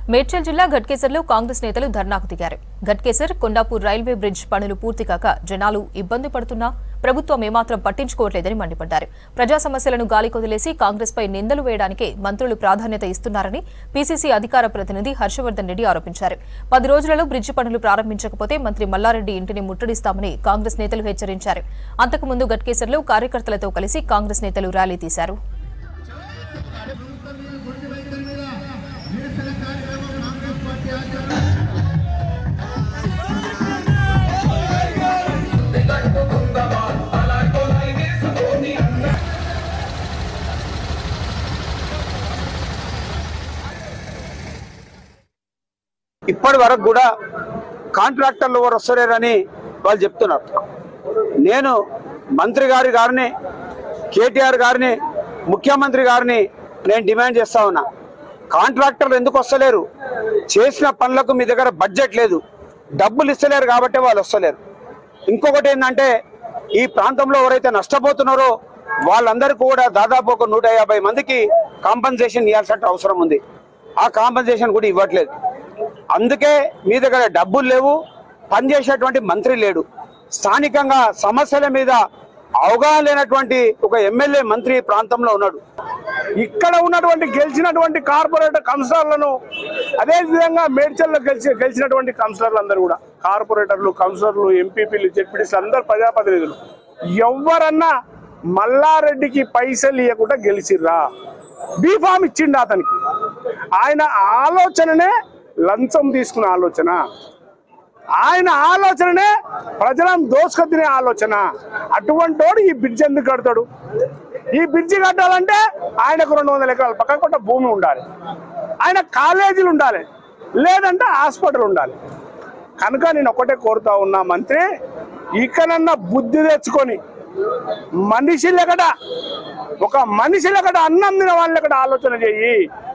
మేడ్చల్ జిల్లా ఘట్కేసర్లో కాంగ్రెస్ నేతలు ధర్నాకు దిగారు ఘట్కేసర్ కొండాపూర్ రైల్వే బ్రిడ్జ్ పనులు పూర్తి కాక జనాలు ఇబ్బంది పడుతున్నా ప్రభుత్వం ఏమాత్రం పట్టించుకోవట్లేదని మండిపడ్డారు ప్రజా సమస్యలను గాలికొదిలేసి కాంగ్రెస్ పై నిందలు వేయడానికే మంత్రులు ప్రాధాన్యత ఇస్తున్నారని పీసీసీ అధికార ప్రతినిధి హర్షవర్ధన్ రెడ్డి ఆరోపించారు పది రోజులలో బ్రిడ్జ్ పనులు ప్రారంభించకపోతే మంత్రి మల్లారెడ్డి ఇంటిని ముట్టడిస్తామని కాంగ్రెస్ నేతలు హెచ్చరించారు అంతకుముందు ఘట్కేసర్లో కార్యకర్తలతో కలిసి కాంగ్రెస్ నేతలు ర్యాలీ తీశారు ఇప్పటి వరకు కూడా కాంట్రాక్టర్లు ఎవరు వస్తలేరని వాళ్ళు చెప్తున్నారు నేను మంత్రి గారి గారిని కేటీఆర్ గారిని ముఖ్యమంత్రి గారిని నేను డిమాండ్ చేస్తా ఉన్నా కాంట్రాక్టర్లు ఎందుకు వస్తలేరు చేసిన పనులకు మీ దగ్గర బడ్జెట్ లేదు డబ్బులు ఇస్తలేరు కాబట్టి వాళ్ళు వస్తలేరు ఇంకొకటి ఏంటంటే ఈ ప్రాంతంలో ఎవరైతే నష్టపోతున్నారో వాళ్ళందరికీ కూడా దాదాపు ఒక నూట యాభై మందికి కాంపన్సేషన్ ఇవ్వాల్సిన అవసరం ఉంది ఆ కాంపన్సేషన్ కూడా ఇవ్వట్లేదు అందుకే మీ దగ్గర డబ్బులు లేవు పనిచేసేటువంటి మంత్రి లేడు స్థానికంగా సమస్యల మీద అవగాహన లేనటువంటి ఒక ఎమ్మెల్యే మంత్రి ఈ ప్రాంతంలో ఉన్నాడు ఇక్కడ ఉన్నటువంటి గెలిచినటువంటి కార్పొరేటర్ కౌన్సిలర్లను అదే విధంగా మేడ్చల్లో గెలిచి గెలిచినటువంటి కౌన్సిలర్లు అందరూ కూడా కార్పొరేటర్లు కౌన్సిలర్లు ఎంపీపీలు జెడ్పీటీసీలు అందరు ప్రజాప్రతినిధులు ఎవరన్నా మల్లారెడ్డికి పైసలు ఇవ్వకుండా గెలిచిర్రా బీఫామ్ ఇచ్చిండు అతనికి ఆయన ఆలోచననే లంచం తీసుకునే ఆలోచన ఆయన ఆలోచననే ప్రజలను దోసుకొని తినే ఆలోచన అటువంటి వాడు ఈ బ్రిడ్జ్ ఎందుకు కడతాడు ఈ బ్రిడ్జి కట్టాలంటే ఆయనకు రెండు వందల ఎకరాల పక్కన కొట్ట భూమి ఉండాలి ఆయన కాలేజీలు ఉండాలి లేదంటే హాస్పిటల్ ఉండాలి కనుక నేను ఒకటే కోరుతా ఉన్నా మంత్రి ఇకనన్నా బుద్ధి తెచ్చుకొని మనిషి లెక్కట ఒక మనిషి లెక్కట అన్నం తిన వాళ్ళ లెక్కట ఆలోచన చెయ్యి